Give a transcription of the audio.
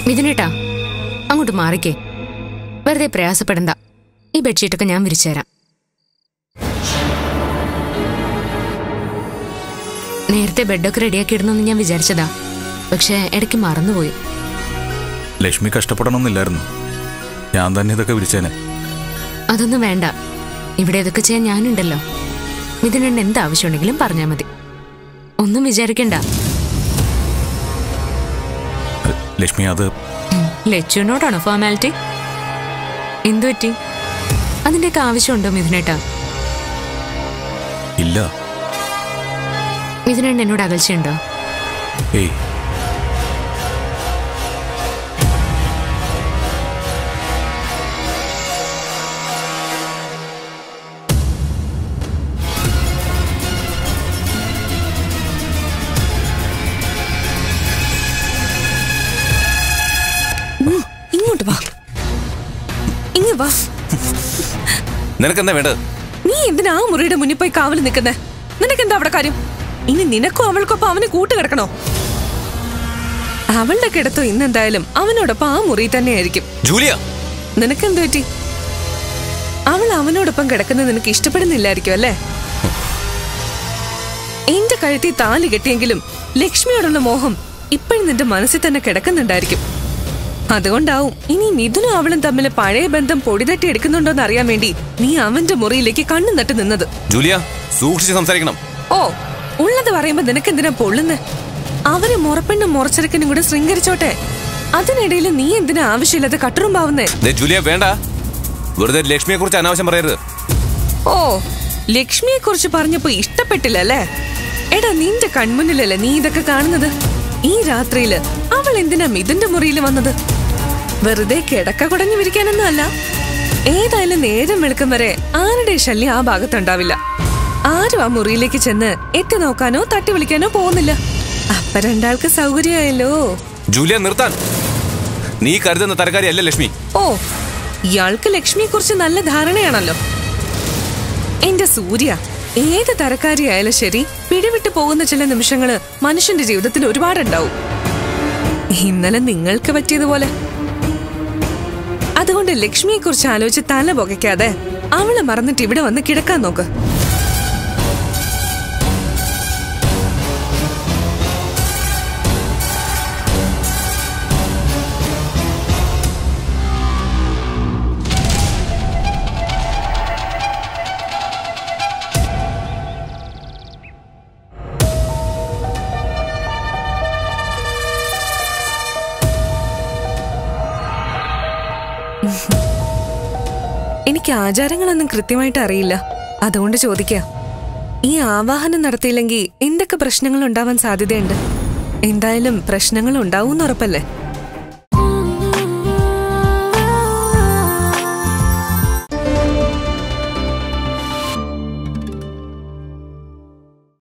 മിഥുനേട്ടാ അങ്ങോട്ട് മാറിക്കേ വെറുതെ പ്രയാസപ്പെടണ്ട ഈ ബെഡ്ഷീറ്റൊക്കെ ഞാൻ വിരിച്ചു തരാം നേരത്തെ ബെഡൊക്കെ റെഡിയാക്കി ഇടണമെന്ന് ഞാൻ വിചാരിച്ചതാ പക്ഷെ ഇടയ്ക്ക് മറന്നുപോയി ലക്ഷ്മി കഷ്ടപ്പെടണമെന്നില്ലായിരുന്നു ഞാൻ തന്നെ ഇതൊക്കെ വിരിച്ചേനെ അതൊന്നും വേണ്ട ഇവിടെ ഇതൊക്കെ ചെയ്യാൻ ഞാനുണ്ടല്ലോ മിഥുനേട്ടൻ എന്ത് ആവശ്യമുണ്ടെങ്കിലും പറഞ്ഞാൽ മതി ഒന്നും വിചാരിക്കണ്ട ലക്ഷ്മി അത് ഉം, ലച്ചുവിനോടാണോ ഫോർമാലിറ്റി എന്തു പറ്റി അതിന്റെയൊക്കെ ആവശ്യമുണ്ടോ മിഥുനേട്ടാ ഇല്ല മിഥുനേട്ടൻ എന്നോട് അകൽച്ചയുണ്ടോ ഏയ് ഇങ്ങോട്ട് വാ ഇങ്ങ് വാ നിനക്കെന്താ വേണ്ടത് നീ എന്തിനാ ആ മുറിയുടെ മുന്നിൽ പോയി കാവല് നിൽക്കുന്നേ നിനക്കെന്താ അവിടെ കാര്യം ഇനി നിനക്കും അവൾക്കൊപ്പം അവന് കൂട്ട് കിടക്കണോ അവളുടെ കിടത്തോ ഇന്നെന്തായാലും അവനോടൊപ്പം ആ മുറി തന്നെയായിരിക്കും ജൂലിയ നിനക്കെന്ത് പറ്റി അവൾ അവനോടൊപ്പം കിടക്കുന്നത് നിനക്ക് ഇഷ്ടപ്പെടുന്നില്ലായിരിക്കും അല്ലേ എന്റെ കഴുത്തിൽ താലി കെട്ടിയെങ്കിലും ലക്ഷ്മിയോടുള്ള മോഹം ഇപ്പോഴും നിന്റെ മനസ്സിൽ തന്നെ കിടക്കുന്നുണ്ടായിരിക്കും അതുകൊണ്ടാവും ഇനി മിഥുനും അവളും തമ്മിൽ പഴയ ബന്ധം പൊടിതട്ടി എടുക്കുന്നുണ്ടോന്ന് അറിയാൻ വേണ്ടി നീ അവന്റെ മുറിയിലേക്ക് കണ്ണും നട്ട് നിന്നത് ജൂലിയ സൂക്ഷിച്ച് സംസാരിക്കണം ഓ ഉള്ളത് പറയുമ്പോ നിനക്കെന്തിനാ പൊള്ളുന്നേ അവര് മുറപ്പെണ്ണും മുറച്ചെറുക്കനും കൂടെ ശൃംഗരിച്ചോട്ടെ അതിനിടയിൽ നീ എന്തിനാ ആവശ്യമില്ലാതെ കട്ടുറുമ്പാവുന്നേ ദേ ജൂലിയ വേണ്ട വെറുതെ ലക്ഷ്മിയെ കുറിച്ച് അനാവശ്യം പറയരുത് ഓ ലക്ഷ്മിയെ കുറിച്ച് പറഞ്ഞപ്പോ ഇഷ്ടപ്പെട്ടില്ല അല്ലേ എടാ നിന്റെ കൺമുന്നിലല്ലേ നീ ഇതൊക്കെ കാണുന്നത് ഈ രാത്രിയില് അവൾ എന്തിനാ മിഥുന്റെ മുറിയിൽ വന്നത് വെറുതെ കിടക്ക കുടഞ്ഞു വിരിക്കാനൊന്നും അല്ല ഏതായാലും നേരം വെളുക്കും വരെ ആരുടെ ശല്യം ആ ഭാഗത്തുണ്ടാവില്ല ആരും ആ മുറിയിലേക്ക് ചെന്ന് എത്തി നോക്കാനോ തട്ടി വിളിക്കാനോ പോകുന്നില്ല അപ്പൊ രണ്ടാൾക്ക് സൗകര്യമായല്ലോ ജൂലിയ നിർത്താൻ നീ കരുതുന്ന തരക്കാരിയല്ല ലക്ഷ്മി ഓ ഇയാൾക്ക് ലക്ഷ്മിയെ കുറിച്ച് നല്ല ധാരണയാണല്ലോ എന്റെ സൂര്യ ഏത് തരക്കാരിയായാലും ശരി പിടിവിട്ട് പോകുന്ന ചില നിമിഷങ്ങള് മനുഷ്യന്റെ ജീവിതത്തിൽ ഒരുപാടുണ്ടാവും ഇന്നലെ നിങ്ങൾക്ക് പറ്റിയതുപോലെ അതുകൊണ്ട് ലക്ഷ്മിയെ കുറിച്ച് ആലോചിച്ച് തല പുകയ്ക്കാതെ അവളെ മറന്നിട്ട് ഇവിടെ വന്ന് കിടക്കാൻ നോക്ക് എനിക്ക് ആചാരങ്ങളൊന്നും കൃത്യമായിട്ട് അറിയില്ല അതുകൊണ്ട് ചോദിക്ക ഈ ആവാഹനം നടത്തിയില്ലെങ്കിൽ എന്തൊക്കെ പ്രശ്നങ്ങൾ ഉണ്ടാവാൻ സാധ്യതയുണ്ട് എന്തായാലും പ്രശ്നങ്ങൾ ഉണ്ടാവും ഉറപ്പല്ലേ